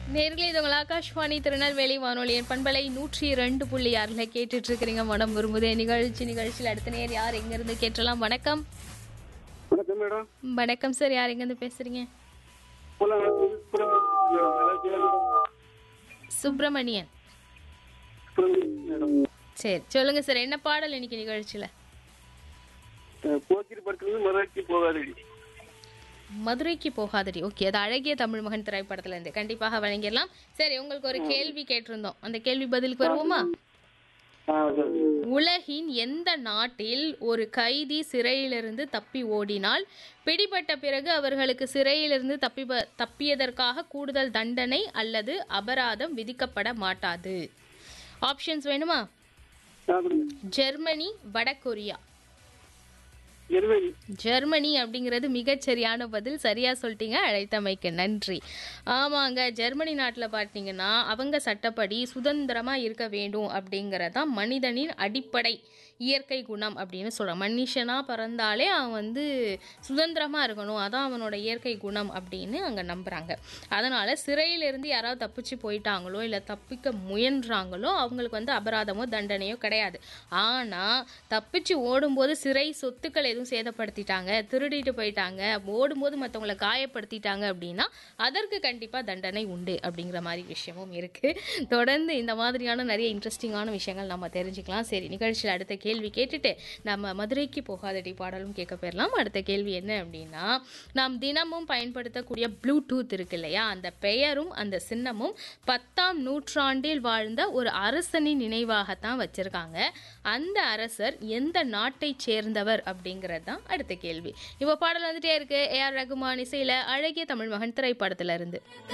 நேர்களே இது உங்கள் ஆகாஷ்வாணி திருநெல்வேலி வானொலியின் பண்பலை நூற்றி ரெண்டு புள்ளி ஆறுல கேட்டுட்டு இருக்கிறீங்க மனம் விரும்புதே நிகழ்ச்சி நிகழ்ச்சியில் அடுத்த நேர் யார் எங்கேருந்து கேட்டலாம் வணக்கம் வணக்கம் மேடம் வணக்கம் சார் யார் எங்கேருந்து பேசுறீங்க போலாம் மேடம் நல்லா இருக்கீங்களா சுப்பிரமணியன் மேடம் சரி சொல்லுங்க சார் என்ன பாடல் இன்னைக்கு நிகழ்ச்சியில் அஹ் போக்கிரி படத்துல மதுரைக்கு போகாதடி மதுரைக்கு போகாதடி ஓகே அது அழகிய தமிழ் மகன் திரைப்படத்துல இருந்து கண்டிப்பாக வழங்கிடலாம் சரி உங்களுக்கு ஒரு கேள்வி கேட்டிருந்தோம் அந்த கேள்வி பதிலுக்கு வருவோமா ஆ சரி உலகின் எந்த நாட்டில் ஒரு கைதி சிறையிலிருந்து தப்பி ஓடினால் பிடிபட்ட பிறகு அவர்களுக்கு சிறையிலிருந்து தப்பி தப்பியதற்காக கூடுதல் தண்டனை அல்லது அபராதம் விதிக்கப்பட மாட்டாது ஆப்ஷன்ஸ் வேணுமா ஆ கொடுங்க ஜெர்மனி வடகொரியா எருவேலி ஜெர்மனி அப்படிங்கிறது மிகச்சரியான பதில் சரியா சொல்லிட்டீங்க அழைத்தமைக்கு நன்றி ஆமாங்க ஜெர்மனி நாட்டில் பார்த்தீங்கன்னா அவங்க சட்டப்படி சுதந்திரமா இருக்க வேண்டும் அப்படிங்கிறதான் மனிதனின் அடிப்படை இயற்கை குணம் அப்படின்னு சொல்கிறான் மனுஷனா பிறந்தாலே அவன் வந்து சுதந்திரமா இருக்கணும் அதான் அவனோட இயற்கை குணம் அப்படின்னு அங்கே நம்புறாங்க அதனால சிறையிலிருந்து யாராவது தப்பிச்சு போயிட்டாங்களோ இல்லை தப்பிக்க முயன்றாங்களோ அவங்களுக்கு வந்து அபராதமோ தண்டனையோ கிடையாது ஆனால் தப்பிச்சு ஓடும்போது சிறை சொத்துக்கள் எதுவும் சேதப்படுத்திட்டாங்க திருடிட்டு போயிட்டாங்க ஓடும்போது மற்றவங்களை காயப்படுத்திட்டாங்க அப்படின்னா அதற்கு கண்டிப்பாக தண்டனை உண்டு அப்படிங்கிற மாதிரி விஷயமும் இருக்குது தொடர்ந்து இந்த மாதிரியான நிறைய இன்ட்ரெஸ்டிங்கான விஷயங்கள் நம்ம தெரிஞ்சுக்கலாம் சரி நிகழ்ச்சியில் அடுத்த கேள்வி கேட்டுட்டு நம்ம மதுரைக்கு போகாதடி பாடலும் கேட்க போயிடலாம் அடுத்த கேள்வி என்ன அப்படின்னா நாம் தினமும் பயன்படுத்தக்கூடிய ப்ளூடூத் இருக்கு இல்லையா அந்த பெயரும் அந்த சின்னமும் பத்தாம் நூற்றாண்டில் வாழ்ந்த ஒரு அரசனின் நினைவாகத்தான் வச்சிருக்காங்க அந்த அரசர் எந்த நாட்டை சேர்ந்தவர் அப்படிங்கிறது தான் அடுத்த கேள்வி இப்போ பாடல் வந்துட்டே இருக்கு ஏஆர் ரகுமான் இசையில அழகிய தமிழ் மகன் திரைப்படத்துல இருந்து